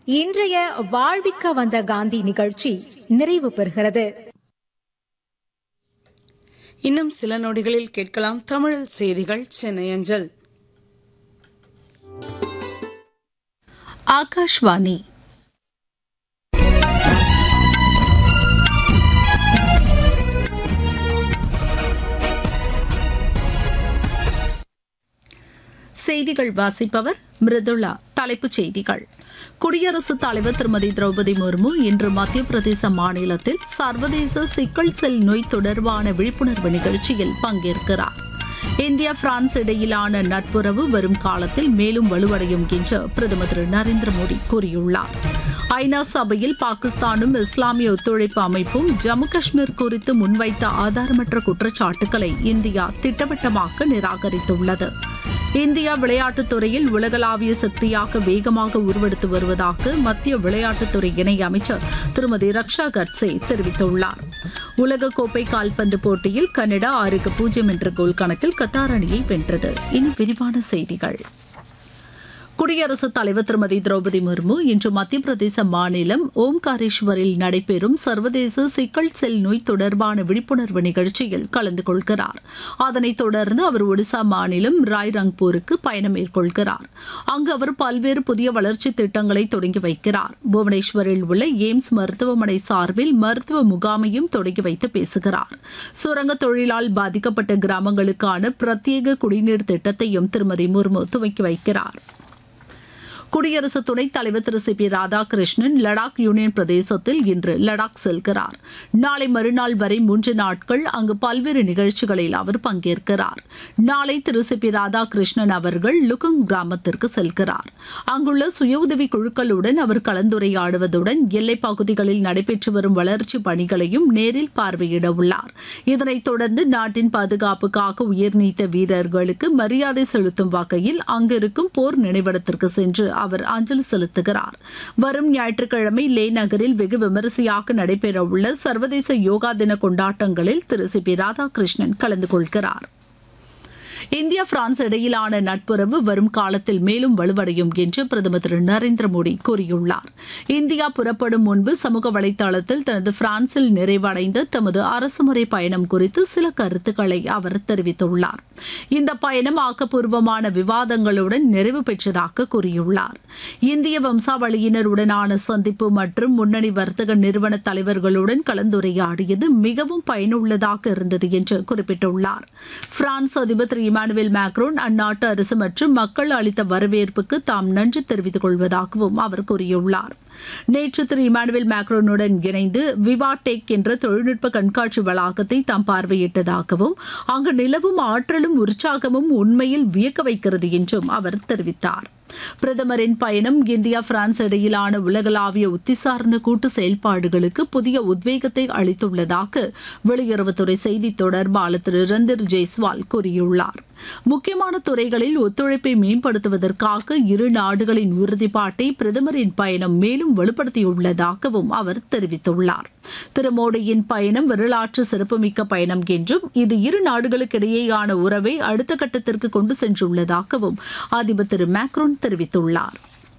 இன்றைய வாழ்விக்க வந்த காந்தி நிகழ்ச்சி நிறைவு பெறுகிறது இன்னும் சில நொடிகளில் கேட்கலாம் தமிழ் செய்திகள் சென்னை அஞ்சல் ஆகாஷ்வாணி செய்திகள் வாசிப்பவர் மிருதுளா தலைப்புச் செய்திகள் குடியரசுத் தலைவர் திருமதி திரௌபதி முர்மு இன்று மத்திய பிரதேச மாநிலத்தில் சர்வதேச சிக்கல் செல் நோய் தொடர்பான விழிப்புணர்வு நிகழ்ச்சியில் பங்கேற்கிறார் இந்தியா பிரான்ஸ் இடையிலான நட்புறவு வரும் காலத்தில் மேலும் வலுவடையும் என்று பிரதமர் திரு நரேந்திர மோடி கூறியுள்ளார் ஐநா சபையில் பாகிஸ்தானும் இஸ்லாமிய ஒத்துழைப்பு அமைப்பும் ஜம்மு காஷ்மீர் குறித்து முன்வைத்த ஆதாரமற்ற குற்றச்சாட்டுகளை இந்தியா திட்டவட்டமாக நிராகரித்துள்ளது இந்தியா விளையாட்டுத் துறையில் உலகளாவிய சக்தியாக வேகமாக உருவெடுத்து வருவதாக மத்திய விளையாட்டுத்துறை இணை அமைச்சர் திருமதி ரக்ஷா கட்சே தெரிவித்துள்ளார் உலகக்கோப்பை கால்பந்து போட்டியில் கனடா ஆறுக்கு பூஜ்ஜியம் என்ற கோல் கணக்கில் கத்தார் அணியை வென்றது இனி விரிவான செய்திகள் குடியரசுத் தலைவர் திருமதி திரௌபதி முர்மு இன்று மத்திய பிரதேச மாநிலம் ஓம்காரேஸ்வரில் நடைபெறும் சர்வதேச சிக்கல் செல் நோய் தொடர்பான விழிப்புணர்வு நிகழ்ச்சியில் கலந்து கொள்கிறார் அதனைத் தொடர்ந்து அவர் ஒடிசா மாநிலம் ராய்ரங்பூருக்கு பயணம் மேற்கொள்கிறார் அங்கு அவர் பல்வேறு புதிய வளர்ச்சி திட்டங்களை தொடங்கி வைக்கிறார் புவனேஸ்வரில் உள்ள எய்ம்ஸ் மருத்துவமனை சார்பில் மருத்துவ முகாமையும் தொடங்கி வைத்து பேசுகிறார் சுரங்க தொழிலால் பாதிக்கப்பட்ட கிராமங்களுக்கான பிரத்யேக குடிநீர் திட்டத்தையும் திருமதி முர்மு துவக்கி வைக்கிறார் குடியரசு துணைத் தலைவர் Thiru C P Radhakrishnan Ladakh union பிரதேசத்தில் இன்று லடாக் செல்கிறார் நாளை மறுநாள் வரை மூன்று நாட்கள் அங்கு பல்வேறு நிகழ்ச்சிகளில் அவர் பங்கேற்கிறார் நாளை திரு சி பி ராதாகிருஷ்ணன் அவர்கள் லுகுங் கிராமத்திற்கு செல்கிறார் அங்குள்ள சுய உதவி குழுக்களுடன் அவர் கலந்துரையாடுவதுடன் எல்லைப் பகுதிகளில் நடைபெற்று வரும் வளர்ச்சி பணிகளையும் நேரில் பார்வையிட உள்ளார் இதனைத் தொடர்ந்து நாட்டின் பாதுகாப்புக்காக உயிர் நீத்த வீரர்களுக்கு மரியாதை செலுத்தும் வகையில் அங்கிருக்கும் போர் நினைவிடத்திற்கு சென்று அவர் அஞ்சலி செலுத்துகிறார் வரும் ஞாயிற்றுக்கிழமை லே நகரில் வெகு விமரிசையாக நடைபெறவுள்ள சர்வதேச யோகா தின கொண்டாட்டங்களில் திரு சி பி ராதாகிருஷ்ணன் கலந்து கொள்கிறார் இந்தியா பிரான்ஸ் இடையிலான நட்புறவு வரும் காலத்தில் மேலும் வலுவடையும் என்று பிரதமர் திரு நரேந்திர மோடி கூறியுள்ளார் இந்தியா புறப்படும் முன்பு சமூக வலைதளத்தில் தனது பிரான்சில் நிறைவடைந்த தமது அரசுமுறை பயணம் குறித்து சில கருத்துக்களை அவர் தெரிவித்துள்ளார் இந்த பயணம் ஆக்கப்பூர்வமான விவாதங்களுடன் நிறைவு பெற்றதாக கூறியுள்ளார் இந்திய வம்சாவளியினருடனான சந்திப்பு மற்றும் முன்னணி வர்த்தக நிறுவன தலைவர்களுடன் கலந்துரையாடியது மிகவும் பயனுள்ளதாக இருந்தது என்று குறிப்பிட்டுள்ளார் பிரான்ஸ் அதிபர் திரு இமானுவேல் மேக்ரோன் அந்நாட்டு அரசு மற்றும் மக்கள் அளித்த வரவேற்புக்கு தாம் நன்றி தெரிவித்துக் கொள்வதாகவும் அவர் கூறியுள்ளார் நேற்று திரு இமானுவேல் மேக்ரோனுடன் இணைந்து விவா டெக் என்ற தொழில்நுட்ப கண்காட்சி வளாகத்தை தாம் பார்வையிட்டதாகவும் அங்கு நிலவும் ஆற்றலும் உற்சாகமும் உண்மையில் வியக்க வைக்கிறது என்றும் அவர் தெரிவித்தார் பிரதமரின் பயணம் இந்தியா பிரான்ஸ் இடையிலான உலகளாவிய உத்தி சார்ந்த கூட்டு செயல்பாடுகளுக்கு புதிய உத்வேகத்தை அளித்துள்ளதாக வெளியுறவுத்துறை செய்தி தொடர்பாளர் திரு ரந்தர் ஜெய்ஸ்வால் கூறியுள்ளார் முக்கியமான துறைகளில் ஒத்துழைப்பை மேம்படுத்துவதற்காக இரு நாடுகளின் உறுதிப்பாட்டை பிரதமரின் பயணம் மேலும் வலுப்படுத்தியுள்ளதாகவும் அவர் தெரிவித்துள்ளார் திரு மோடியின் பயணம் வரலாற்று சிறப்புமிக்க பயணம் என்றும் இது இரு நாடுகளுக்கிடையேயான உறவை அடுத்த கட்டத்திற்கு கொண்டு சென்றுள்ளதாகவும் அதிபர் திரு மேக்ரோன் தெரிவித்துள்ளார்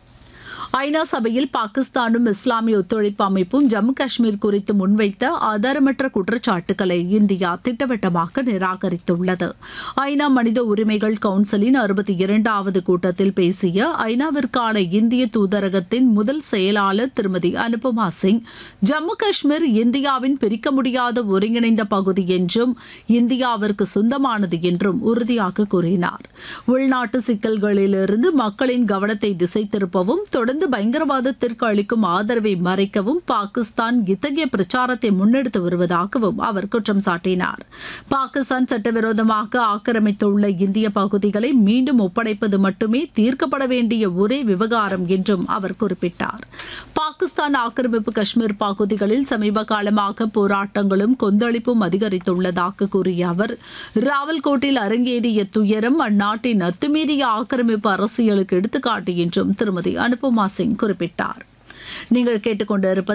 ஐநா சபையில் பாகிஸ்தானும் இஸ்லாமிய ஒத்துழைப்பு அமைப்பும் ஜம்மு காஷ்மீர் குறித்து முன்வைத்த ஆதாரமற்ற குற்றச்சாட்டுகளை இந்தியா திட்டவட்டமாக நிராகரித்துள்ளது ஐநா மனித உரிமைகள் கவுன்சிலின் அறுபத்தி இரண்டாவது கூட்டத்தில் பேசிய ஐநாவிற்கான இந்திய தூதரகத்தின் முதல் செயலாளர் திருமதி அனுபமா சிங் ஜம்மு காஷ்மீர் இந்தியாவின் பிரிக்க முடியாத ஒருங்கிணைந்த பகுதி என்றும் இந்தியாவிற்கு சொந்தமானது என்றும் உறுதியாக கூறினார் உள்நாட்டு சிக்கல்களிலிருந்து மக்களின் கவனத்தை திசை திருப்பவும் தொடர்ந்து பயங்கரவாதத்திற்கு அளிக்கும் ஆதரவை மறைக்கவும் பாகிஸ்தான் இத்தகைய பிரச்சாரத்தை முன்னெடுத்து வருவதாகவும் அவர் குற்றம் சாட்டினார் பாகிஸ்தான் சட்டவிரோதமாக ஆக்கிரமித்துள்ள இந்திய பகுதிகளை மீண்டும் ஒப்படைப்பது மட்டுமே தீர்க்கப்பட வேண்டிய ஒரே விவகாரம் என்றும் அவர் குறிப்பிட்டார் பாகிஸ்தான் ஆக்கிரமிப்பு காஷ்மீர் பகுதிகளில் சமீப காலமாக போராட்டங்களும் கொந்தளிப்பும் அதிகரித்துள்ளதாக கூறிய அவர் ராவல்கோட்டில் அரங்கேறிய துயரம் அந்நாட்டின் அத்துமீறிய ஆக்கிரமிப்பு அரசியலுக்கு எடுத்துக்காட்டு என்றும் திருமதி அனுபமா சிங் குறிப்பிட்டார் நீங்கள் கேட்டுக்கொண்டிருப்பது